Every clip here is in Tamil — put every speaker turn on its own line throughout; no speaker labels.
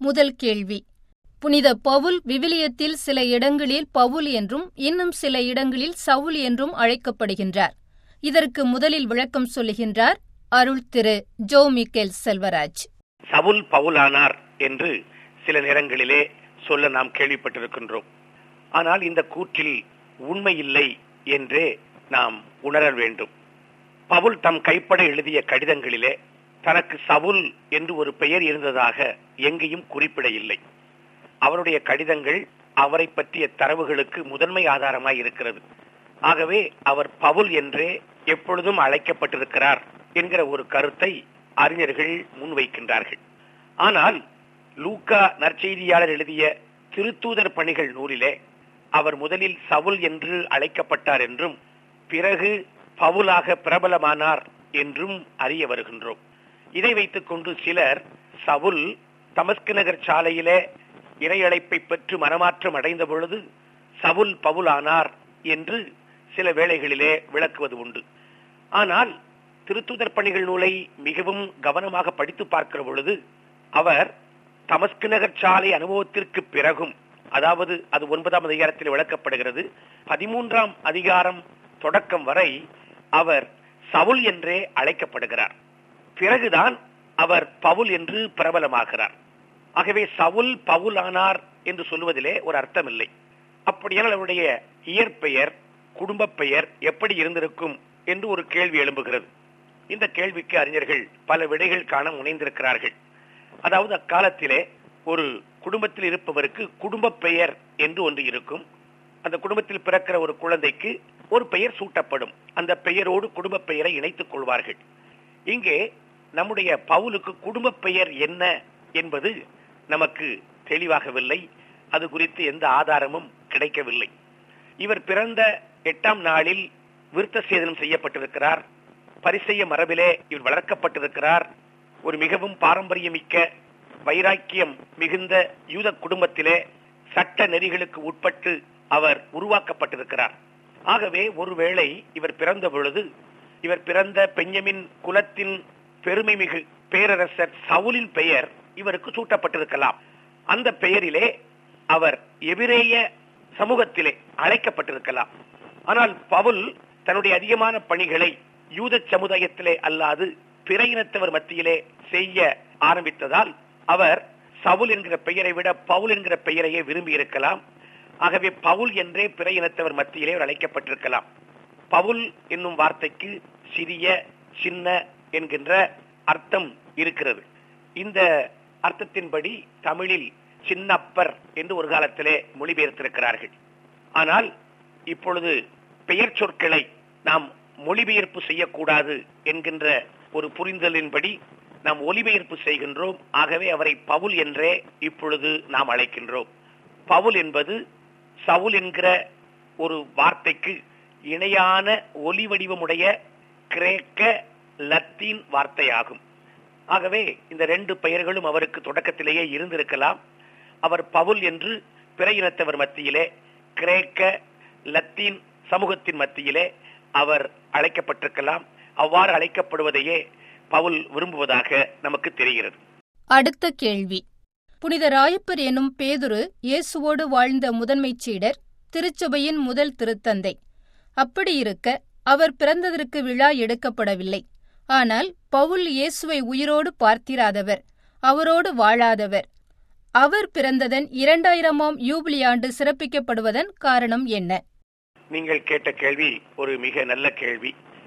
முதல் கேள்வி புனித பவுல் விவிலியத்தில் சில இடங்களில் பவுல் என்றும் இன்னும் சில இடங்களில் சவுல் என்றும் அழைக்கப்படுகின்றார் இதற்கு முதலில் விளக்கம் சொல்லுகின்றார் அருள் திரு ஜோ மிக்கேல் செல்வராஜ்
சவுல் பவுலானார் என்று சில நேரங்களிலே சொல்ல நாம் கேள்விப்பட்டிருக்கின்றோம் ஆனால் இந்த கூற்றில் உண்மை இல்லை என்றே நாம் உணர வேண்டும் பவுல் தம் கைப்பட எழுதிய கடிதங்களிலே தனக்கு சவுல் என்று ஒரு பெயர் இருந்ததாக எங்கேயும் குறிப்பிட இல்லை அவருடைய கடிதங்கள் அவரை பற்றிய தரவுகளுக்கு முதன்மை ஆதாரமாய் இருக்கிறது ஆகவே அவர் பவுல் என்றே எப்பொழுதும் அழைக்கப்பட்டிருக்கிறார் என்கிற ஒரு கருத்தை அறிஞர்கள் முன்வைக்கின்றார்கள் ஆனால் லூக்கா நற்செய்தியாளர் எழுதிய திருத்தூதர் பணிகள் நூலிலே அவர் முதலில் சவுல் என்று அழைக்கப்பட்டார் என்றும் பிறகு பவுலாக பிரபலமானார் என்றும் அறிய வருகின்றோம் இதை வைத்துக் கொண்டு சிலர் சவுல் தமஸ்கு நகர் சாலையிலே இறையழைப்பை பெற்று மனமாற்றம் அடைந்த பொழுது சவுல் பவுலானார் என்று சில வேளைகளிலே விளக்குவது உண்டு ஆனால் திருத்துதர் பணிகள் நூலை மிகவும் கவனமாக படித்து பார்க்கிற பொழுது அவர் தமஸ்கு நகர் சாலை அனுபவத்திற்கு பிறகும் அதாவது அது ஒன்பதாம் அதிகாரத்தில் விளக்கப்படுகிறது பதிமூன்றாம் அதிகாரம் தொடக்கம் வரை அவர் சவுல் என்றே அழைக்கப்படுகிறார் பிறகுதான் அவர் பவுல் என்று பிரபலமாகிறார் ஆகவே சவுல் பவுல் ஆனார் என்று சொல்லுவதிலே ஒரு அர்த்தம் இல்லை அப்படியானால் அவருடைய இயற்பெயர் குடும்ப பெயர் எப்படி இருந்திருக்கும் என்று ஒரு கேள்வி எழும்புகிறது இந்த கேள்விக்கு அறிஞர்கள் பல விடைகள் காண முனைந்திருக்கிறார்கள் அதாவது அக்காலத்திலே ஒரு குடும்பத்தில் இருப்பவருக்கு குடும்ப பெயர் என்று ஒன்று இருக்கும் அந்த குடும்பத்தில் பிறக்கிற ஒரு குழந்தைக்கு ஒரு பெயர் சூட்டப்படும் அந்த பெயரோடு குடும்ப பெயரை இணைத்துக் கொள்வார்கள் இங்கே நம்முடைய பவுலுக்கு குடும்ப பெயர் என்ன என்பது நமக்கு தெளிவாகவில்லை அது குறித்து எந்த ஆதாரமும் கிடைக்கவில்லை இவர் பிறந்த எட்டாம் நாளில் விருத்த சேதனம் செய்யப்பட்டிருக்கிறார் பரிசெய்ய மரபிலே இவர் வளர்க்கப்பட்டிருக்கிறார் ஒரு மிகவும் பாரம்பரியமிக்க வைராக்கியம் மிகுந்த யூத குடும்பத்திலே சட்ட நெறிகளுக்கு உட்பட்டு அவர் உருவாக்கப்பட்டிருக்கிறார் ஆகவே ஒருவேளை இவர் பிறந்த பொழுது இவர் பிறந்த பெஞ்சமின் குலத்தின் பெருமை மிகு பேரரசர் சவுலின் பெயர் இவருக்கு சூட்டப்பட்டிருக்கலாம் அந்த பெயரிலே அவர் எபிரேய சமூகத்திலே அழைக்கப்பட்டிருக்கலாம் ஆனால் பவுல் தன்னுடைய அதிகமான பணிகளை யூத சமுதாயத்திலே அல்லாது பிற இனத்தவர் மத்தியிலே செய்ய ஆரம்பித்ததால் அவர் சவுல் என்கிற பெயரை விட பவுல் என்கிற பெயரையே விரும்பி இருக்கலாம் ஆகவே பவுல் என்றே பிற இனத்தவர் மத்தியிலே அவர் அழைக்கப்பட்டிருக்கலாம் பவுல் என்னும் வார்த்தைக்கு சிறிய சின்ன என்கின்ற அர்த்தம் இருக்கிறது இந்த அர்த்தத்தின்படி தமிழில் சின்னப்பர் என்று ஒரு காலத்திலே மொழிபெயர்த்திருக்கிறார்கள் ஆனால் இப்பொழுது பெயர் சொற்களை நாம் மொழிபெயர்ப்பு செய்யக்கூடாது என்கின்ற ஒரு புரிதலின்படி நாம் ஒலிபெயர்ப்பு செய்கின்றோம் ஆகவே அவரை பவுல் என்றே இப்பொழுது நாம் அழைக்கின்றோம் பவுல் என்பது சவுல் என்கிற ஒரு வார்த்தைக்கு இணையான ஒலி வடிவமுடைய கிரேக்க லத்தீன் வார்த்தையாகும் ஆகவே இந்த ரெண்டு பெயர்களும் அவருக்கு தொடக்கத்திலேயே இருந்திருக்கலாம் அவர் பவுல் என்று பிற இனத்தவர் மத்தியிலே கிரேக்க லத்தீன் சமூகத்தின் மத்தியிலே அவர் அழைக்கப்பட்டிருக்கலாம் அவ்வாறு அழைக்கப்படுவதையே பவுல் விரும்புவதாக நமக்கு தெரிகிறது
அடுத்த கேள்வி புனித ராயப்பர் எனும் பேதுரு இயேசுவோடு வாழ்ந்த முதன்மைச் சீடர் திருச்சபையின் முதல் திருத்தந்தை அப்படியிருக்க அவர் பிறந்ததற்கு விழா எடுக்கப்படவில்லை ஆனால் பவுல் இயேசுவை உயிரோடு பார்த்திராதவர் அவரோடு வாழாதவர் அவர் பிறந்ததன் இரண்டாயிரமாம் யூபிலி ஆண்டு சிறப்பிக்கப்படுவதன் காரணம் என்ன
நீங்கள் கேட்ட கேள்வி ஒரு மிக நல்ல கேள்வி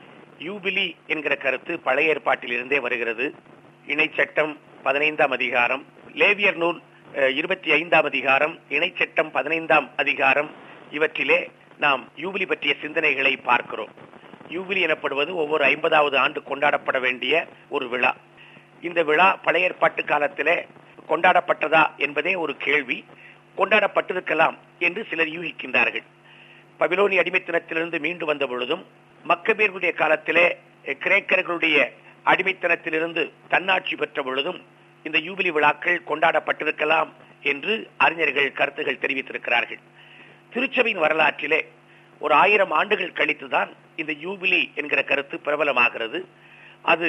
யூபிலி என்கிற கருத்து பழைய ஏற்பாட்டில் இருந்தே வருகிறது இணைச்சட்டம் பதினைந்தாம் அதிகாரம் லேவியர் நூல் இருபத்தி ஐந்தாம் அதிகாரம் இணைச்சட்டம் பதினைந்தாம் அதிகாரம் இவற்றிலே நாம் யூபிலி பற்றிய சிந்தனைகளை பார்க்கிறோம் யூபிலி எனப்படுவது ஒவ்வொரு ஐம்பதாவது ஆண்டு கொண்டாடப்பட வேண்டிய ஒரு விழா இந்த விழா பழைய ஏற்பாட்டு காலத்திலே கொண்டாடப்பட்டதா என்பதே ஒரு கேள்வி கொண்டாடப்பட்டிருக்கலாம் என்று சிலர் யூகிக்கின்றார்கள் பபிலோனி அடிமைத்தனத்திலிருந்து மீண்டு வந்த பொழுதும் மக்கபேர்களுடைய காலத்திலே கிரேக்கர்களுடைய அடிமைத்தனத்திலிருந்து தன்னாட்சி பெற்ற பொழுதும் இந்த யூபிலி விழாக்கள் கொண்டாடப்பட்டிருக்கலாம் என்று அறிஞர்கள் கருத்துகள் தெரிவித்திருக்கிறார்கள் திருச்சபையின் வரலாற்றிலே ஒரு ஆயிரம் ஆண்டுகள் கழித்துதான் இந்த யூபிலி என்கிற கருத்து பிரபலமாகிறது அது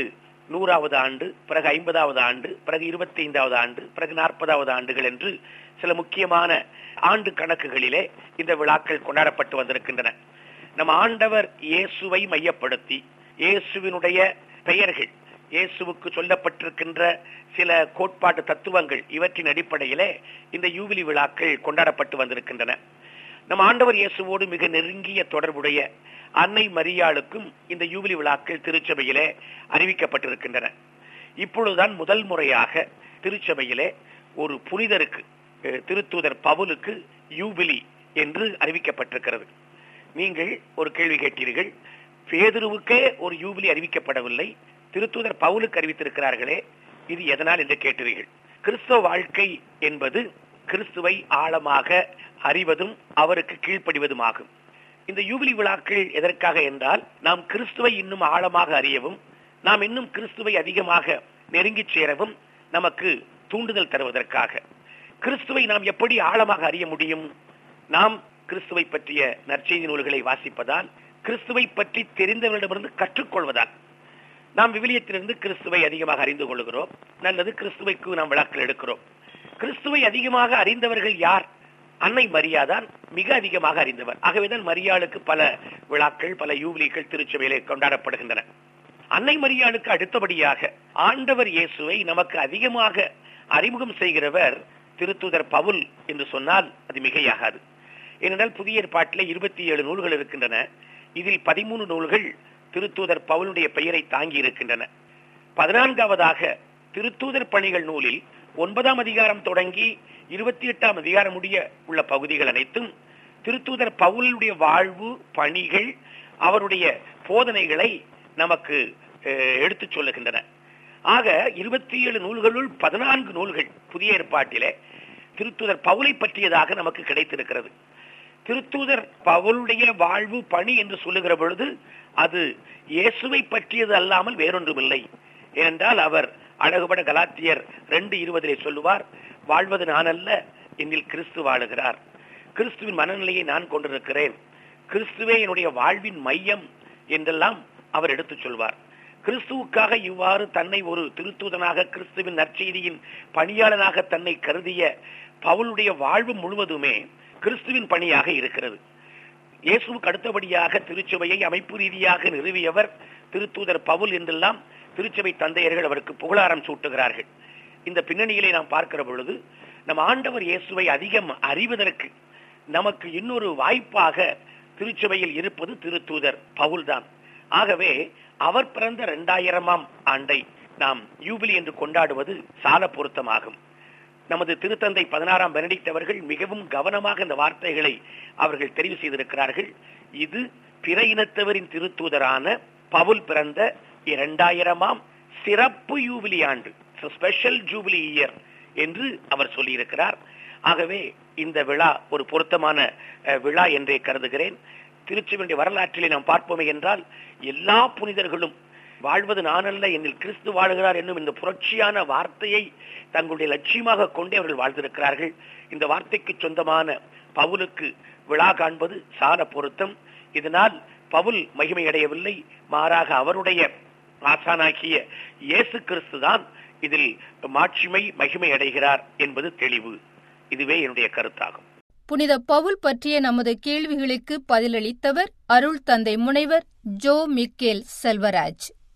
நூறாவது ஆண்டு பிறகு ஐம்பதாவது ஆண்டு பிறகு இருபத்தி ஐந்தாவது ஆண்டு பிறகு நாற்பதாவது ஆண்டுகள் என்று சில முக்கியமான ஆண்டு கணக்குகளிலே இந்த விழாக்கள் கொண்டாடப்பட்டு வந்திருக்கின்றன நம் ஆண்டவர் இயேசுவை மையப்படுத்தி இயேசுவினுடைய பெயர்கள் இயேசுவுக்கு சொல்லப்பட்டிருக்கின்ற சில கோட்பாட்டு தத்துவங்கள் இவற்றின் அடிப்படையிலே இந்த யூபிலி விழாக்கள் கொண்டாடப்பட்டு வந்திருக்கின்றன நம் ஆண்டவர் இயேசுவோடு மிக நெருங்கிய தொடர்புடைய அன்னை மரியாளுக்கும் இந்த யூபிலி விழாக்கள் திருச்சபையிலே அறிவிக்கப்பட்டிருக்கின்றன இப்பொழுதுதான் முதல் முறையாக திருச்சபையிலே ஒரு புனிதருக்கு திருத்தூதர் பவுலுக்கு யூபிலி என்று அறிவிக்கப்பட்டிருக்கிறது நீங்கள் ஒரு கேள்வி கேட்டீர்கள் பேதுருவுக்கே ஒரு யூபிலி அறிவிக்கப்படவில்லை திருத்தூதர் பவுலுக்கு அறிவித்திருக்கிறார்களே இது எதனால் என்று கேட்டீர்கள் கிறிஸ்தவ வாழ்க்கை என்பது கிறிஸ்துவை ஆழமாக அறிவதும் அவருக்கு கீழ்ப்படிவதுமாகும் இந்த யூபிலி விழாக்கள் எதற்காக என்றால் நாம் கிறிஸ்துவை இன்னும் ஆழமாக அறியவும் நாம் இன்னும் கிறிஸ்துவை அதிகமாக நெருங்கி சேரவும் நமக்கு தூண்டுதல் தருவதற்காக கிறிஸ்துவை நாம் எப்படி ஆழமாக அறிய முடியும் நாம் கிறிஸ்துவை பற்றிய நற்செய்தி நூல்களை வாசிப்பதால் கிறிஸ்துவை பற்றி தெரிந்தவர்களிடமிருந்து கற்றுக்கொள்வதால் நாம் விவிலியத்திலிருந்து கிறிஸ்துவை அதிகமாக அறிந்து கொள்கிறோம் நல்லது கிறிஸ்துவைக்கு நாம் விழாக்கள் எடுக்கிறோம் கிறிஸ்துவை அதிகமாக அறிந்தவர்கள் யார் அன்னை மரியாதான் மிக அதிகமாக அறிந்தவர் ஆகவேதான் மரியாளுக்கு பல விழாக்கள் பல யூபிலிகள் திருச்சபையிலே கொண்டாடப்படுகின்றன அன்னை மரியாளுக்கு அடுத்தபடியாக ஆண்டவர் இயேசுவை நமக்கு அதிகமாக அறிமுகம் செய்கிறவர் திருத்துதர் பவுல் என்று சொன்னால் அது மிகையாகாது ஏனென்றால் புதிய ஏற்பாட்டில் இருபத்தி ஏழு நூல்கள் இருக்கின்றன இதில் பதிமூணு நூல்கள் திருத்தூதர் பவுலுடைய பெயரை தாங்கி இருக்கின்றன பதினான்காவதாக திருத்தூதர் பணிகள் நூலில் ஒன்பதாம் அதிகாரம் தொடங்கி இருபத்தி எட்டாம் அதிகாரம் முடிய உள்ள பகுதிகள் அனைத்தும் திருத்தூதர் பவுலுடைய வாழ்வு பணிகள் அவருடைய போதனைகளை நமக்கு எடுத்துச் சொல்லுகின்றன ஆக இருபத்தி ஏழு நூல்களுள் பதினான்கு நூல்கள் புதிய ஏற்பாட்டிலே திருத்தூதர் பவுலை பற்றியதாக நமக்கு கிடைத்திருக்கிறது திருத்தூதர் பவுலுடைய வாழ்வு பணி என்று சொல்லுகிற பொழுது அது இயேசுவை பற்றியது அல்லாமல் வேறொன்றுமில்லை ஏனென்றால் அவர் அழகுபட கலாத்தியர் ரெண்டு இருபதிலே சொல்லுவார் வாழ்வது நான் அல்ல என்னில் கிறிஸ்து வாழுகிறார் கிறிஸ்துவின் மனநிலையை நான் கொண்டிருக்கிறேன் கிறிஸ்துவே என்னுடைய வாழ்வின் மையம் என்றெல்லாம் அவர் எடுத்துச் சொல்வார் கிறிஸ்துவுக்காக இவ்வாறு தன்னை ஒரு திருத்தூதனாக கிறிஸ்துவின் நற்செய்தியின் பணியாளனாக தன்னை கருதிய பவுலுடைய வாழ்வு முழுவதுமே கிறிஸ்துவின் பணியாக இருக்கிறது இயேசுவுக்கு அடுத்தபடியாக திருச்சபையை அமைப்பு ரீதியாக நிறுவியவர் திருத்தூதர் பவுல் என்றெல்லாம் திருச்சபை தந்தையர்கள் அவருக்கு புகழாரம் சூட்டுகிறார்கள் இந்த பின்னணியிலே நாம் பார்க்கிற பொழுது நம் ஆண்டவர் இயேசுவை அதிகம் அறிவதற்கு நமக்கு இன்னொரு வாய்ப்பாக திருச்சபையில் இருப்பது திருத்தூதர் பவுல் தான் ஆகவே அவர் பிறந்த இரண்டாயிரமாம் ஆண்டை நாம் யூபிலி என்று கொண்டாடுவது சால பொருத்தமாகும் நமது திருத்தந்தை பதினாறாம் பெனடிக்ட் அவர்கள் மிகவும் கவனமாக இந்த வார்த்தைகளை அவர்கள் தெரிவு செய்திருக்கிறார்கள் இது பிற இனத்தவரின் திருத்தூதரான பவுல் பிறந்த இரண்டாயிரமாம் சிறப்பு யூபிலி ஆண்டு ஸ்பெஷல் ஜூபிலி இயர் என்று அவர் சொல்லியிருக்கிறார் ஆகவே இந்த விழா ஒரு பொருத்தமான விழா என்றே கருதுகிறேன் திருச்சிவனுடைய வரலாற்றிலே நாம் பார்ப்போமே என்றால் எல்லா புனிதர்களும் வாழ்வது நானல்ல என்னில் கிறிஸ்து வாழுகிறார் என்னும் இந்த புரட்சியான வார்த்தையை தங்களுடைய லட்சியமாக கொண்டே அவர்கள் வாழ்ந்திருக்கிறார்கள் இந்த வார்த்தைக்கு சொந்தமான பவுலுக்கு விழா காண்பது சால பொருத்தம் இதனால் பவுல் மகிமை அடையவில்லை மாறாக அவருடைய ஆசானாக்கிய இயேசு கிறிஸ்து தான் இதில் மாட்சிமை மகிமை அடைகிறார் என்பது தெளிவு இதுவே என்னுடைய கருத்தாகும்
புனித பவுல் பற்றிய நமது கேள்விகளுக்கு பதிலளித்தவர் அருள் தந்தை முனைவர் ஜோ மிக்கேல் செல்வராஜ்